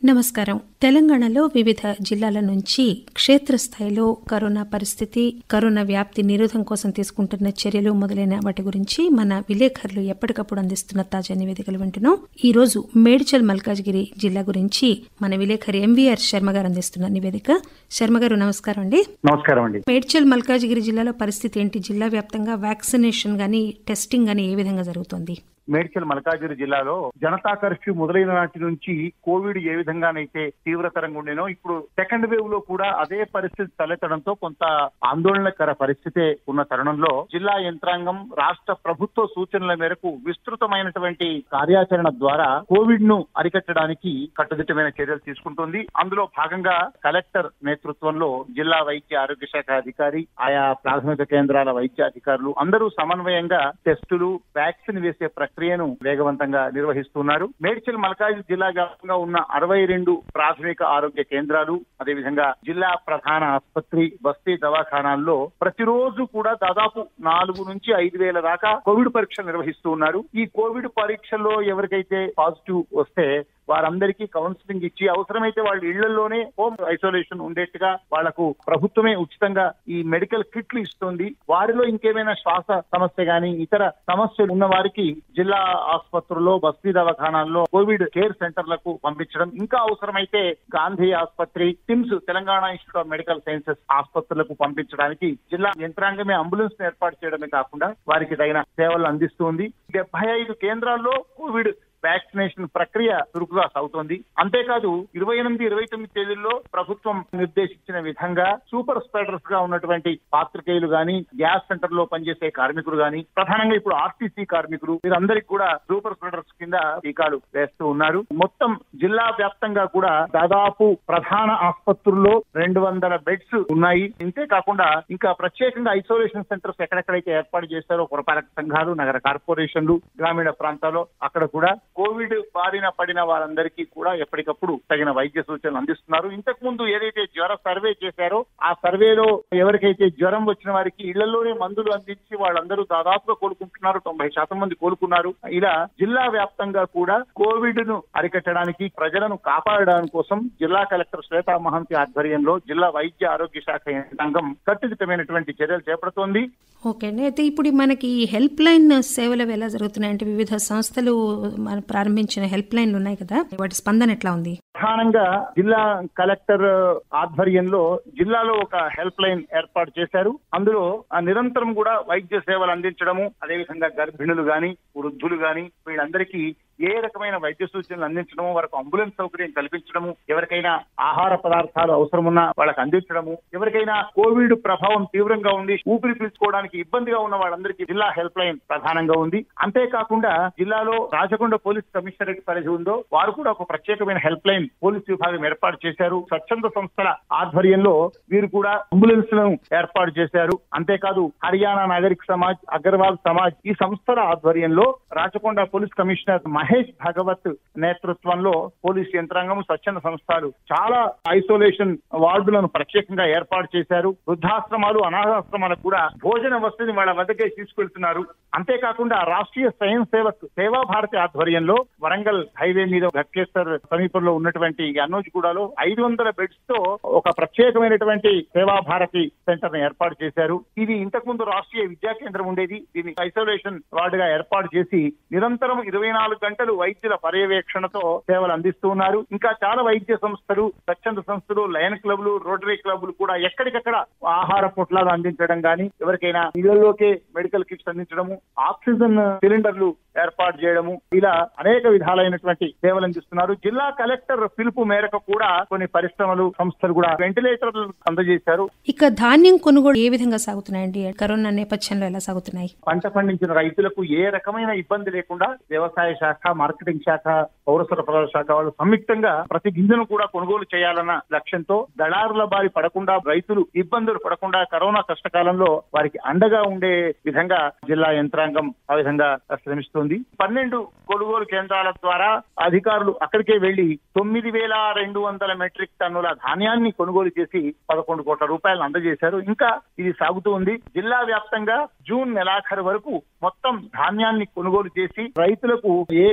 నమస్కారం తెలంగాణలో వివిధ జిల్లాల నుంచి క్షేత్రస్థాయిలో కరోనా పరిస్థితి కరోనా వ్యాప్తి నిరోధం కోసం తీసుకుంటున్న చర్యలు మొదలైన వాటి గురించి మన విలేకరులు ఎప్పటికప్పుడు అందిస్తున్న తాజా నివేదికలు వింటున్నాం ఈ రోజు మేడ్చల్ మల్కాజ్గిరి జిల్లా గురించి మన విలేకరి ఎంవీఆర్ శర్మ గారు అందిస్తున్న నివేదిక శర్మ గారు నమస్కారం అండి నమస్కారం అండి మేడ్చల్ మల్కాజ్గిరి జిల్లాలో పరిస్థితి ఏంటి జిల్లా వ్యాప్తంగా వ్యాక్సినేషన్ గానీ టెస్టింగ్ గానీ ఏ విధంగా జరుగుతోంది మేడ్చల్ మల్కాజిరి జిల్లాలో జనతా కర్ఫ్యూ మొదలైన నాటి నుంచి కోవిడ్ ఏ విధంగానైతే తీవ్రతరంగా ఉండేనో ఇప్పుడు సెకండ్ వేవ్ లో కూడా అదే పరిస్థితి తలెత్తడంతో కొంత ఆందోళనకర పరిస్థితే ఉన్న తరుణంలో జిల్లా యంత్రాంగం రాష్ట్ర ప్రభుత్వ సూచనల మేరకు విస్తృతమైనటువంటి కార్యాచరణ ద్వారా కోవిడ్ ను అరికట్టడానికి కట్టుదిట్టమైన చర్యలు తీసుకుంటుంది అందులో భాగంగా కలెక్టర్ నేతృత్వంలో జిల్లా వైద్య ఆరోగ్య శాఖ అధికారి ఆయా ప్రాథమిక కేంద్రాల వైద్య అధికారులు అందరూ సమన్వయంగా టెస్టులు వ్యాక్సిన్ వేసే ప్రక్రియను వేగవంతంగా నిర్వహిస్తున్నారు మేడ్చల్ మల్కాజ్ జిల్లా వ్యాప్తంగా ఉన్న అరవై రెండు ప్రాథమిక ఆరోగ్య కేంద్రాలు అదేవిధంగా జిల్లా ప్రధాన ఆసుపత్రి బస్తీ దవాఖానాల్లో ప్రతిరోజు కూడా దాదాపు నాలుగు నుంచి ఐదు వేల దాకా కోవిడ్ పరీక్షలు నిర్వహిస్తూ ఉన్నారు ఈ కోవిడ్ పరీక్షల్లో ఎవరికైతే పాజిటివ్ వస్తే వారందరికీ కౌన్సిలింగ్ ఇచ్చి అవసరమైతే వాళ్ళ ఇళ్లలోనే హోమ్ ఐసోలేషన్ ఉండేట్టుగా వాళ్లకు ప్రభుత్వమే ఉచితంగా ఈ మెడికల్ కిట్లు ఇస్తుంది వారిలో ఇంకేమైనా శ్వాస సమస్య గాని ఇతర సమస్యలు ఉన్న వారికి జిల్లా ఆసుపత్రుల్లో బస్తీ దవాఖానాల్లో కోవిడ్ కేర్ సెంటర్లకు పంపించడం ఇంకా అవసరమైతే గాంధీ ఆసుపత్రి TIMS Telangana institute of medical sciences ఆసుపత్రులకు పంపించడానికి జిల్లా యంత్రాంగమే అంబులెన్స్ ఏర్పాటు చేయడమే కాకుండా వారికి తగిన సేవలు అందిస్తుంది డెబ్బై ఐదు కేంద్రాల్లో కోవిడ్ వ్యాక్సినేషన్ ప్రక్రియ చురుకుగా సాగుతోంది అంతేకాదు ఇరవై ఎనిమిది ఇరవై తొమ్మిది తేదీల్లో ప్రభుత్వం నిర్దేశించిన విధంగా సూపర్ స్ప్రెడర్స్ గా ఉన్నటువంటి పాత్రికేయులు గాని గ్యాస్ సెంటర్ లో పనిచేసే కార్మికులు గాని ప్రధానంగా ఇప్పుడు ఆర్టీసీ కార్మికులు వీరందరికీ కూడా సూపర్ స్ప్రెడర్స్ కింద టీకాలు వేస్తూ ఉన్నారు మొత్తం జిల్లా వ్యాప్తంగా కూడా దాదాపు ప్రధాన ఆసుపత్రుల్లో రెండు వందల బెడ్స్ ఉన్నాయి ఇంతే కాకుండా ఇంకా ప్రత్యేకంగా ఐసోలేషన్ సెంటర్స్ ఎక్కడెక్కడైతే ఏర్పాటు చేశారో పురపాలక సంఘాలు నగర కార్పొరేషన్లు గ్రామీణ ప్రాంతాల్లో అక్కడ కూడా కోవిడ్ బారిన పడిన వారందరికీ కూడా ఎప్పటికప్పుడు తగిన వైద్య సూచనలు అందిస్తున్నారు ఇంతకు ముందు ఏదైతే జ్వర సర్వే చేశారో ఆ సర్వేలో ఎవరికైతే జ్వరం వచ్చిన వారికి ఇళ్లలోనే మందులు అందించి వాళ్ళందరూ దాదాపుగా కోలుకుంటున్నారు తొంభై శాతం మంది కోలుకున్నారు ఇలా జిల్లా వ్యాప్తంగా కూడా కోవిడ్ ను అరికట్టడానికి ప్రజలను కాపాడడానికి కోసం జిల్లా కలెక్టర్ శ్వేతా మహంతి ఆధ్వర్యంలో జిల్లా వైద్య ఆరోగ్య శాఖ యంత్రాంగం కట్టుదిట్టమైనటువంటి చర్యలు చేపడుతోంది ఓకే అండి అయితే ఇప్పుడు మనకి హెల్ప్ లైన్ సేవలు ఎలా జరుగుతున్నాయి అంటే వివిధ సంస్థలు మన ప్రారంభించిన హెల్ప్ లైన్లు ఉన్నాయి కదా వాటి స్పందన ఎట్లా ఉంది ప్రధానంగా జిల్లా కలెక్టర్ ఆధ్వర్యంలో జిల్లాలో ఒక హెల్ప్ లైన్ ఏర్పాటు చేశారు అందులో ఆ నిరంతరం కూడా వైద్య సేవలు అందించడము అదేవిధంగా గర్భిణులు గాని వృద్ధులు గాని వీళ్ళందరికీ ఏ రకమైన వైద్య సూచనలు అందించడము వారికి అంబులెన్స్ సౌకర్యం కల్పించడము ఎవరికైనా ఆహార పదార్థాలు అవసరమున్నా వాళ్ళకి అందించడము ఎవరికైనా కోవిడ్ ప్రభావం తీవ్రంగా ఉంది ఊపిరి పీల్చుకోవడానికి ఇబ్బందిగా ఉన్న వాళ్ళందరికీ జిల్లా హెల్ప్ లైన్ ప్రధానంగా ఉంది అంతేకాకుండా జిల్లాలో రాచకొండ పోలీస్ కమిషనరేట్ పరిధి ఉందో వారు కూడా ఒక ప్రత్యేకమైన హెల్ప్ లైన్ పోలీస్ విభాగం ఏర్పాటు చేశారు స్వచ్ఛంద సంస్థల ఆధ్వర్యంలో వీరు కూడా అంబులెన్స్ లను ఏర్పాటు చేశారు అంతేకాదు హర్యానా నాగరిక్ సమాజ్ అగర్వాల్ సమాజ్ ఈ సంస్థల ఆధ్వర్యంలో రాచకొండ పోలీస్ కమిషనర్ మహేష్ భగవత్ నేతృత్వంలో పోలీస్ యంత్రాంగం స్వచ్ఛంద సంస్థలు చాలా ఐసోలేషన్ వార్డులను ప్రత్యేకంగా ఏర్పాటు చేశారు వృద్ధాశ్రమాలు అనాథాశ్రమాలకు కూడా భోజన వసతిని వాళ్ళ వద్దకే తీసుకెళ్తున్నారు అంతేకాకుండా రాష్ట్రీయ స్వయం సేవక్ సేవా భారతి ఆధ్వర్యంలో వరంగల్ హైవే మీద ఘట్కేశ్వర్ సమీపంలో ఉన్నటువంటి అన్నోజ్గూడలో ఐదు వందల బెడ్స్ తో ఒక ప్రత్యేకమైనటువంటి సేవా భారతి సెంటర్ ని ఏర్పాటు చేశారు ఇది ఇంతకు ముందు రాష్ట్రీయ విద్యా కేంద్రం ఉండేది దీన్ని ఐసోలేషన్ వార్డుగా ఏర్పాటు చేసి నిరంతరం ఇరవై నాలుగు గంటలు వైద్యుల పర్యవేక్షణతో సేవలు అందిస్తూ ఉన్నారు ఇంకా చాలా వైద్య సంస్థలు స్వచ్ఛంద సంస్థలు లయన్ క్లబ్లు రోటరీ క్లబ్లు కూడా ఎక్కడికక్కడ ఆహార పొట్లాలు అందించడం గాని ఎవరికైనా ఇళ్లలోకే మెడికల్ కిట్స్ అందించడము ఆక్సిజన్ సిలిండర్లు ఏర్పాటు చేయడము ఇలా అనేక విధాలైనటువంటి సేవలు అందిస్తున్నారు జిల్లా కలెక్టర్ పిలుపు మేరకు కూడా కొన్ని పరిశ్రమలు సంస్థలు కూడా వెంటిలేటర్లు అందజేశారు ఇక ధాన్యం కొనుగోలు ఏ విధంగా సాగుతున్నాయండి కరోనా నేపథ్యంలో ఎలా సాగుతున్నాయి పంట పండించిన రైతులకు ఏ రకమైన ఇబ్బంది లేకుండా వ్యవసాయ శాఖ మార్కెటింగ్ శాఖ పౌర సరఫరాల శాఖ వాళ్ళు సంయుక్తంగా ప్రతి గింజను కూడా కొనుగోలు చేయాలన్న లక్ష్యంతో దళారుల బారి పడకుండా రైతులు ఇబ్బందులు పడకుండా కరోనా కష్టకాలంలో వారికి అండగా ఉండే విధంగా జిల్లా యంత్రాంగం ఆ విధంగా శ్రమిస్తుంది పన్నెండు కొనుగోలు కేంద్రాల ద్వారా అధికారులు అక్కడికే వెళ్లి తొమ్మిది వేల రెండు వందల మెట్రిక్ టన్నుల ధాన్యాన్ని కొనుగోలు చేసి పదకొండు కోట్ల రూపాయలను అందజేశారు ఇంకా ఇది సాగుతూ ఉంది జిల్లా వ్యాప్తంగా జూన్ నెలాఖరు వరకు మొత్తం ధాన్యాన్ని కొనుగోలు చేసి రైతులకు ఏ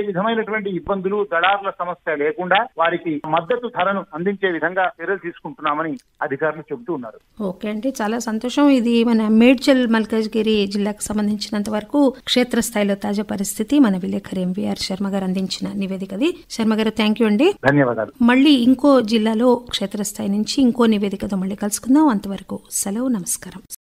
విధమైనటువంటి ఇబ్బందులు దళారుల సమస్య లేకుండా వారికి మద్దతు ధరను అందించే విధంగా చర్యలు తీసుకుంటున్నామని అధికారులు చెబుతూ ఉన్నారు ఓకే అండి చాలా సంతోషం ఇది మన మేడ్చల్ మల్కాజ్గిరి జిల్లాకు సంబంధించినంత వరకు క్షేత్రస్థాయిలో తాజా పరిస్థితి మన విలేకరి ఎంవీఆర్ శర్మ గారు అందించిన నివేదికది శర్మ గారు థ్యాంక్ యూ అండి ధన్యవాదాలు మళ్ళీ ఇంకో జిల్లాలో క్షేత్రస్థాయి నుంచి ఇంకో నివేదికతో మళ్ళీ కలుసుకుందాం అంతవరకు సెలవు నమస్కారం